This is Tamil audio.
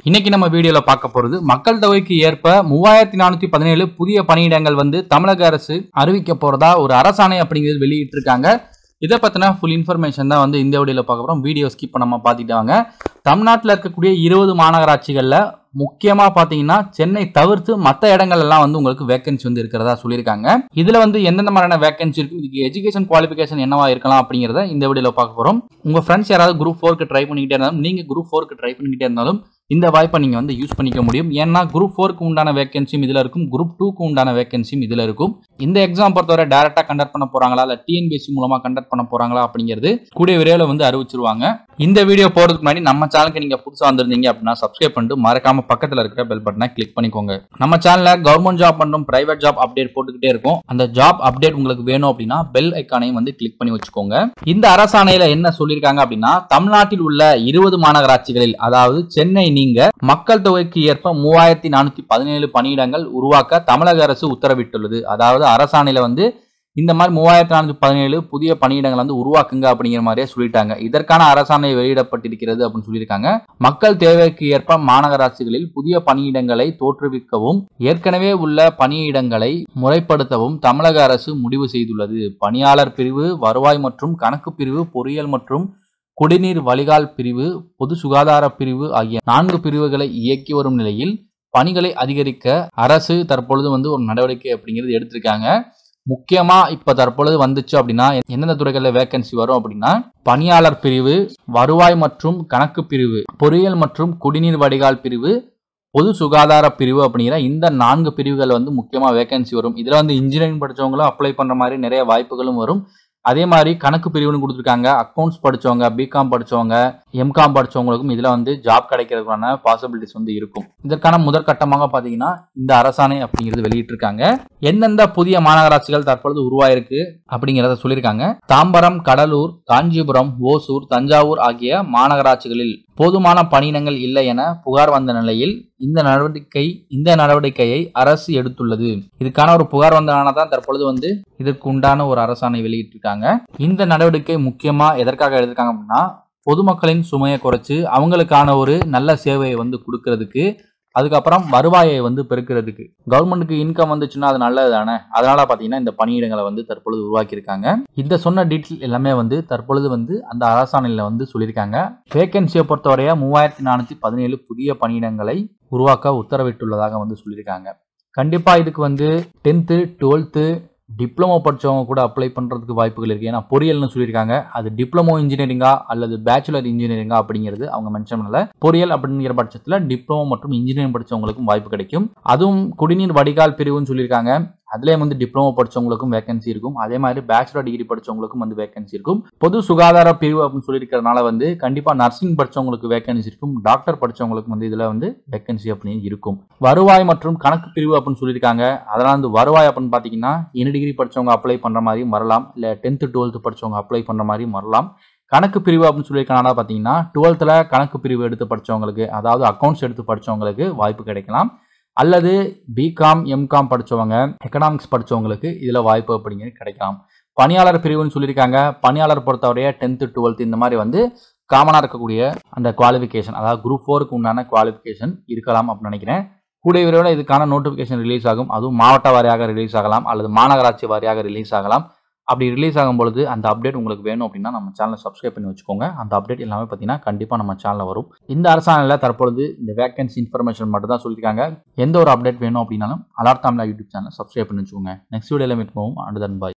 இன்னைக்கு நம்ம வீடியோல பார்க்க போறது மக்கள் தொகைக்கு ஏற்ப மூவாயிரத்தி நானூத்தி பதினேழு புதிய பணியிடங்கள் வந்து தமிழக அரசு அறிவிக்க போறதா ஒரு அரசாணை அப்படிங்கிறது வெளியிட்டிருக்காங்க இதை பத்தின ஃபுல் இன்ஃபர்மேஷன் தான் வந்து இந்த வீடியோல பார்க்க போறோம் வீடியோ ஸ்கிப் பண்ணாம பார்த்துட்டு வாங்க தமிழ்நாட்டில் இருக்கக்கூடிய இருபது மாநகராட்சிகள்ல முக்கியமா பாத்தீங்கன்னா சென்னை தவிர்த்து மற்ற இடங்கள் எல்லாம் வந்து உங்களுக்கு வேகன்சி வந்து இருக்கிறதா சொல்லியிருக்காங்க இதுல வந்து எந்தெந்த மாதிரியான வேகன்சி இருக்கு இதுக்கு எஜுகேஷன் குவாலிஃபிகேஷன் என்னவா இருக்கலாம் அப்படிங்கிறத இந்த வீடியோல பார்க்க போறோம் உங்க ஃப்ரெண்ட்ஸ் யாராவது குரூப் ஃபோருக்கு ட்ரை பண்ணிக்கிட்டே இருந்தாலும் நீங்க குரூப் ஃபோருக்கு ட்ரை பண்ணிக்கிட்டே இருந்தாலும் இந்த வாய்ப்பை நீங்க வந்து யூஸ் பண்ணிக்க முடியும் ஏன்னா குரூப் ஃபோருக்கு உண்டான வேகன்சியும் இதுல இருக்கும் குரூப் டூக்கு உண்டான வேகன்சியும் இதுல இருக்கும் இந்த எக்ஸாம் பொறுத்தவரை டேரக்டா கண்டக்ட் பண்ண போறாங்களா இல்ல டிஎன்பிஎஸ்சி மூலமா கண்டக்ட் பண்ண போறாங்களா அப்படிங்கிறது கூடிய விரைவில் வந்து அறிவிச்சிருவாங்க இந்த வீடியோ போறதுக்கு முன்னாடி நம்ம சேனலுக்கு நீங்க புதுசா வந்திருந்தீங்க அப்படின்னா சப்ஸ்கிரைப் பண்ணிட்டு மறக்காம பக்கத்துல இருக்கிற பெல் பட்டனை கிளிக் பண்ணிக்கோங்க நம்ம சேனல்ல கவர்மெண்ட் ஜாப் மற்றும் பிரைவேட் ஜாப் அப்டேட் போட்டுக்கிட்டே இருக்கும் அந்த ஜாப் அப்டேட் உங்களுக்கு வேணும் அப்படின்னா பெல் ஐக்கானையும் வந்து கிளிக் பண்ணி வச்சுக்கோங்க இந்த அரசாணையில என்ன சொல்லியிருக்காங்க அப்படின்னா தமிழ்நாட்டில் உள்ள இருபது மாநகராட்சிகளில் அதாவது சென்னை நீங்க மக்கள் தொகைக்கு ஏற்ப மூவாயிரத்தி நானூத்தி பதினேழு பணியிடங்கள் உருவாக்க தமிழக அரசு உத்தரவிட்டுள்ளது அதாவது அரசாணையில வந்து இந்த மாதிரி மூவாயிரத்தி நானூத்தி பதினேழு புதிய பணியிடங்கள் வந்து உருவாக்குங்க அப்படிங்கிற மாதிரியே சொல்லிட்டாங்க இதற்கான அரசாணை வெளியிடப்பட்டிருக்கிறது அப்படின்னு சொல்லியிருக்காங்க மக்கள் தேவைக்கு ஏற்ப மாநகராட்சிகளில் புதிய பணியிடங்களை தோற்றுவிக்கவும் ஏற்கனவே உள்ள பணியிடங்களை முறைப்படுத்தவும் தமிழக அரசு முடிவு செய்துள்ளது பணியாளர் பிரிவு வருவாய் மற்றும் கணக்கு பிரிவு பொறியியல் மற்றும் குடிநீர் வழிகால் பிரிவு பொது சுகாதார பிரிவு ஆகிய நான்கு பிரிவுகளை இயக்கி வரும் நிலையில் பணிகளை அதிகரிக்க அரசு தற்பொழுது வந்து ஒரு நடவடிக்கை அப்படிங்கிறது எடுத்திருக்காங்க முக்கியமா இப்ப தற்பொழுது வந்துச்சு அப்படின்னா எந்தெந்த துறைகளில் வேகன்சி வரும் அப்படின்னா பணியாளர் பிரிவு வருவாய் மற்றும் கணக்கு பிரிவு பொறியியல் மற்றும் குடிநீர் வடிகால் பிரிவு பொது சுகாதார பிரிவு அப்படிங்கிற இந்த நான்கு பிரிவுகள் வந்து முக்கியமாக வேகன்சி வரும் இதில் வந்து இன்ஜினியரிங் படித்தவங்களும் அப்ளை பண்ணுற மாதிரி நிறைய வாய்ப்புகளும் வரும் அதே மாதிரி கணக்கு பிரிவுன்னு கொடுத்துருக்காங்க அக்கௌண்ட்ஸ் படித்தவங்க பிகாம் படித்தவங்க எம்காம் படித்தவங்களுக்கும் இதில் வந்து ஜாப் கிடைக்கிறதுக்கான பாசிபிலிட்டிஸ் வந்து இருக்கும் இதற்கான முதற்கட்டமாக பார்த்தீங்கன்னா இந்த அரசாணை அப்படிங்கிறது வெளியிட்டிருக்காங்க எந்தெந்த புதிய மாநகராட்சிகள் தற்பொழுது உருவாயிருக்கு அப்படிங்கிறத சொல்லியிருக்காங்க தாம்பரம் கடலூர் காஞ்சிபுரம் ஓசூர் தஞ்சாவூர் ஆகிய மாநகராட்சிகளில் போதுமான பணியிடங்கள் இல்லை என புகார் வந்த நிலையில் இந்த நடவடிக்கை இந்த நடவடிக்கையை அரசு எடுத்துள்ளது இதுக்கான ஒரு புகார் வந்தனால தான் தற்பொழுது வந்து இதற்கு உண்டான ஒரு அரசாணை வெளியிட்டிருக்காங்க இந்த நடவடிக்கை முக்கியமா எதற்காக எடுத்திருக்காங்க அப்படின்னா பொதுமக்களின் சுமையை குறைச்சு அவங்களுக்கான ஒரு நல்ல சேவையை வந்து கொடுக்கறதுக்கு அதுக்கப்புறம் வருவாயை வந்து பெருக்கிறதுக்கு கவர்மெண்ட்டுக்கு இன்கம் வந்துச்சுன்னா அது நல்லது தானே அதனால பார்த்தீங்கன்னா இந்த பணியிடங்களை வந்து தற்பொழுது உருவாக்கியிருக்காங்க இந்த சொன்ன டீட்டெயில் எல்லாமே வந்து தற்பொழுது வந்து அந்த அரசாணையில் வந்து சொல்லியிருக்காங்க வேகன்சியை பொறுத்தவரைய மூவாயிரத்தி நானூற்றி பதினேழு புதிய பணியிடங்களை உருவாக்க உத்தரவிட்டுள்ளதாக வந்து சொல்லியிருக்காங்க கண்டிப்பாக இதுக்கு வந்து டென்த்து டுவெல்த்து டிப்ளமோ படித்தவங்க கூட அப்ளை பண்ணுறதுக்கு வாய்ப்புகள் இருக்குது ஏன்னா பொறியியல்னு சொல்லியிருக்காங்க அது டிப்ளமோ இன்ஜினியரிங்கா அல்லது பேச்சுலர் இன்ஜினியரிங்கா அப்படிங்கிறது அவங்க மென்ஷன் பண்ணல பொறியியல் அப்படிங்கிற பட்சத்தில் டிப்ளமோ மற்றும் இன்ஜினியரிங் படித்தவங்களுக்கும் வாய்ப்பு கிடைக்கும் அதுவும் குடிநீர் வடிகால் பிரிவுன்னு சொல்லியிருக்காங்க அதுலேயே வந்து டிப்ளமோ படித்தவங்களுக்கும் வேகன்சி இருக்கும் அதே மாதிரி பேச்சுலர் டிகிரி படித்தவங்களுக்கும் வந்து வேகன்சி இருக்கும் பொது சுகாதார பிரிவு அப்படின்னு சொல்லியிருக்கிறதுனால வந்து கண்டிப்பாக நர்சிங் படித்தவங்களுக்கு வேகன்சி இருக்கும் டாக்டர் படித்தவங்களுக்கும் வந்து இதில் வந்து வேகன்சி அப்படின்னு இருக்கும் வருவாய் மற்றும் கணக்கு பிரிவு அப்படின்னு சொல்லியிருக்காங்க அதனால் வந்து வருவாய் அப்படின்னு பார்த்தீங்கன்னா இனி டிகிரி படித்தவங்க அப்ளை பண்ணுற மாதிரியும் வரலாம் இல்லை டென்த்து டுவெல்த்து படித்தவங்க அப்ளை பண்ணுற மாதிரியும் வரலாம் கணக்கு பிரிவு அப்படின்னு சொல்லியிருக்கனால பார்த்தீங்கன்னா டுவெல்த்தில் கணக்கு பிரிவு எடுத்து படித்தவங்களுக்கு அதாவது அக்கௌண்ட்ஸ் எடுத்து படித்தவங்களுக்கு வாய்ப்பு கிடைக்கலாம் அல்லது பிகாம் எம்காம் படித்தவங்க எக்கனாமிக்ஸ் படித்தவங்களுக்கு இதில் வாய்ப்பு அப்படிங்கிறது கிடைக்கலாம் பணியாளர் பிரிவுன்னு சொல்லியிருக்காங்க பணியாளர் பொறுத்தவரைய டென்த்து டுவெல்த்து இந்த மாதிரி வந்து காமனாக இருக்கக்கூடிய அந்த குவாலிஃபிகேஷன் அதாவது குரூப் ஃபோருக்கு உண்டான குவாலிஃபிகேஷன் இருக்கலாம் அப்படின்னு நினைக்கிறேன் கூடிய விரைவில் இதுக்கான நோட்டிஃபிகேஷன் ரிலீஸ் ஆகும் அதுவும் மாவட்ட வாரியாக ரிலீஸ் ஆகலாம் அல்லது மாநகராட்சி வாரியாக ரிலீஸ் ஆகலாம் அப்படி ரிலீஸ் ஆகும் பொழுது அந்த அப்டேட் உங்களுக்கு வேணும் அப்படின்னா நம்ம சேனலை சப்ஸ்கிரைப் பண்ணி வச்சுக்கோங்க அந்த அப்டேட் எல்லாமே பார்த்தீங்கன்னா கண்டிப்பாக நம்ம சேனலில் வரும் இந்த அரசாணையில் தற்பொழுது இந்த வேகன்சி இன்ஃபர்மேஷன் மட்டும் தான் சொல்லியிருக்காங்க எந்த ஒரு அப்டேட் வேணும் அப்படின்னாலும் அலார் தமிழா யூடியூப் சேனல் சப்ஸ்கிரைப் பண்ணி வச்சுக்கோங்க நெக்ஸ்ட் வீடியோவில் மீட் போவோம் அண்ட் தன் பாய்